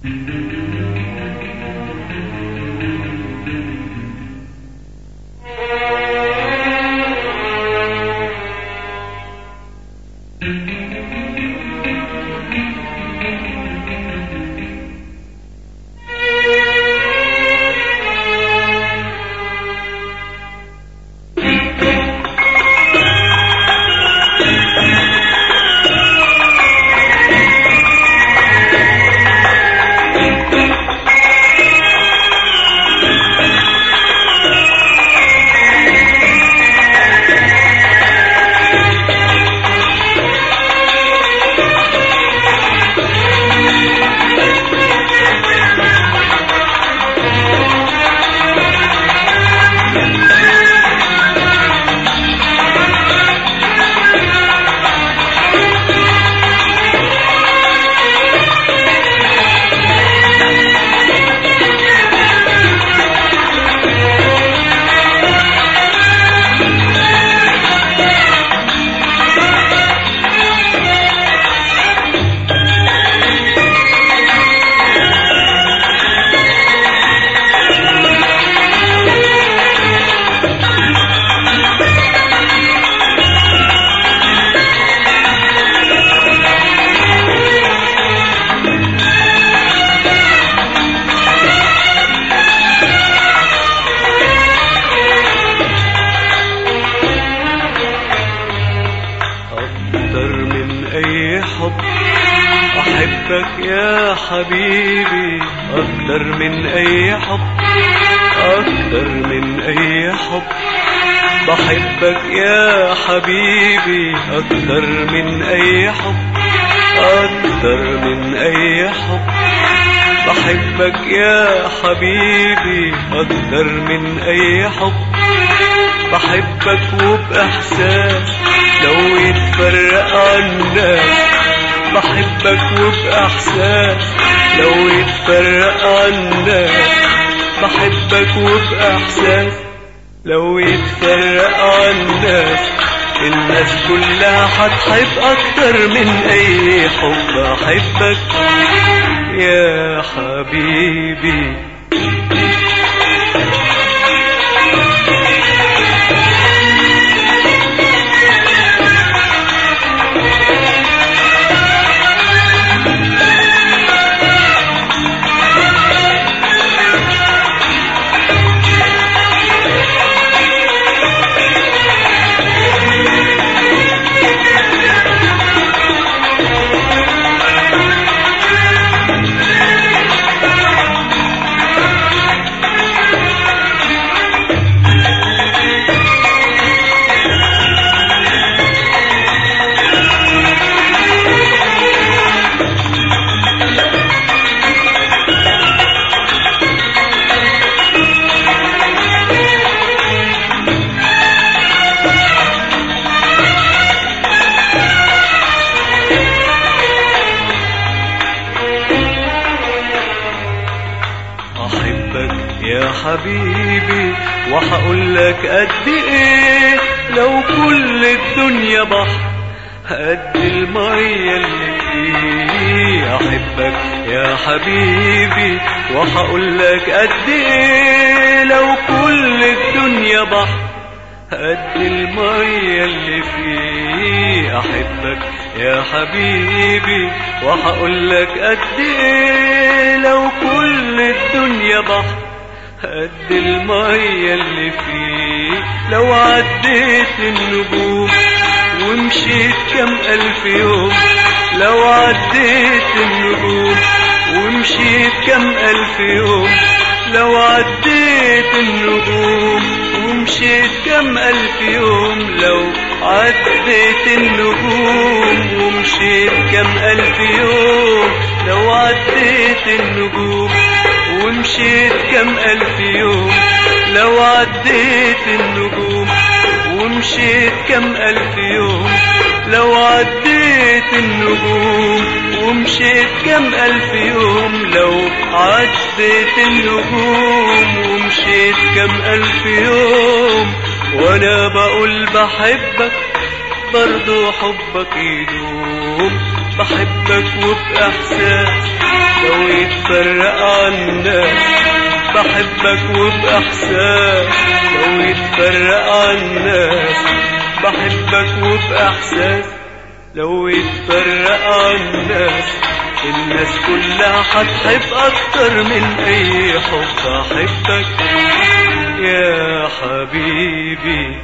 أكتر من أي حب أحبك يا حبيبي أكتر من أي حب أكتر من أي حب بحبك يا حبيبي أكتر من أي حب أكتر من أي حب بحبك يا حبيبي أكتر من أي حب بحبك وبإحساس لو يتفرق عنا بحبك وبإحساس لو يتفرق عنا بحبك وبإحساس لو يتفرق عنا الناس كلها هتحب أكتر من أي حب أحبك يا حبيبي أحبك يا حبيبي وهقول لك قد إيه لو كل الدنيا بحر قد المية اللي فيه أحبك يا حبيبي وهقول لك قد إيه لو كل الدنيا بحر قد المية اللي فيه أحبك يا حبيبي وهقول لك قد إيه لو كل الدنيا بحر قد المية اللي فيه لو عديت النجوم ومشيت كم ألف يوم لو عديت النجوم ومشيت كم ألف يوم لو عديت النجوم ومشيت كم ألف يوم لو عديت النجوم ومشيت كم ألف يوم لو عديت النجوم ومشيت كم ألف يوم لو عديت النجوم ومشيت كم ألف يوم لو عديت النجوم ومشيت كم ألف يوم لو عديت النجوم ومشيت كم ألف يوم وأنا بقول بحبك برضو حبك يدوم بحبك وبإحساس لو يتفرق يتفرق عنا بحبك وبإحساس لو يتفرق عالناس بحبك وبإحساس لو يتفرق عالناس الناس كلها هتحب أكتر من أي حب أحبك يا حبيبي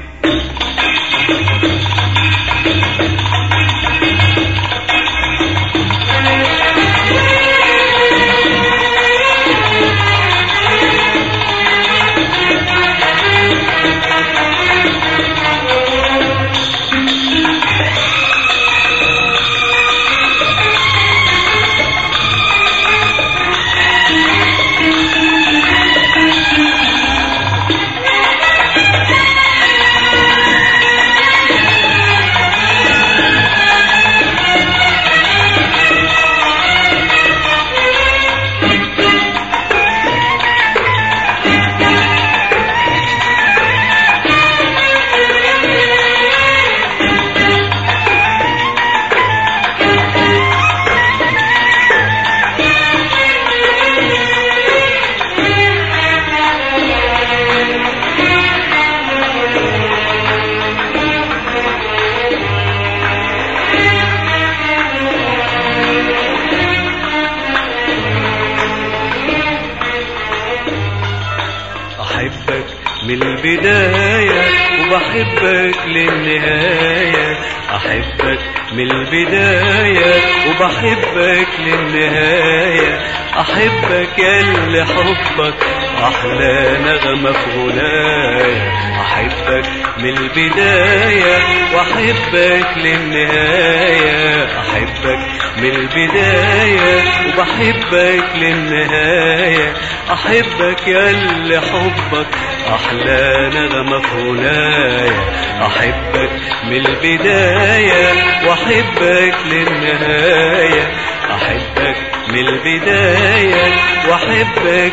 أحبك من البداية وبحبك للنهاية أحبك من البداية وبحبك للنهاية أحبك ياللي حبك أحلى نغمة في غنايا أحبك من البداية وأحبك للنهاية أحبك من البداية وبحبك للنهاية أحبك ياللي حبك أحلى نغمة في غنايا أحبك من البداية وأحبك للنهاية أحبك من البداية وأحبك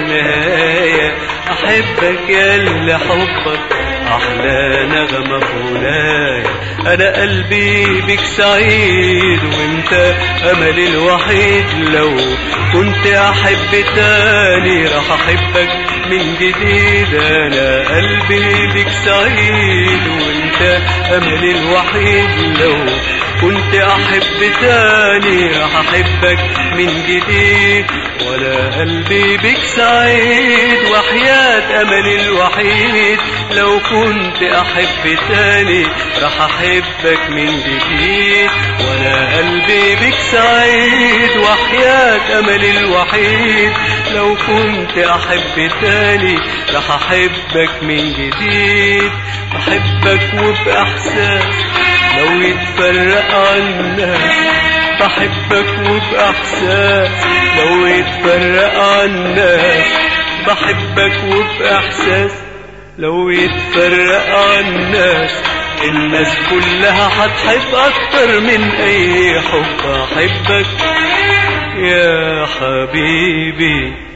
للنهاية أحبك ياللي حبك أحلى نغمة في غنايا أنا قلبي بك سعيد وانت أملي الوحيد لو كنت أحب تاني راح أحبك من جديد أنا قلبي بك سعيد وانت أملي الوحيد لو كنت أحب تاني راح أحبك من جديد ولا قلبي بك سعيد وحياة أملي الوحيد لو كنت أحب تاني راح أحبك من جديد ولا قلبي بك سعيد وحياة أملي الوحيد لو كنت أحب تاني راح أحبك من جديد بحبك وبإحساس لو يتفرق عنا بحبك وبإحساس لو يتفرق عنا بحبك وبإحساس لو يتفرق عالناس الناس كلها هتحب أكتر من أي حب أحبك يا حبيبي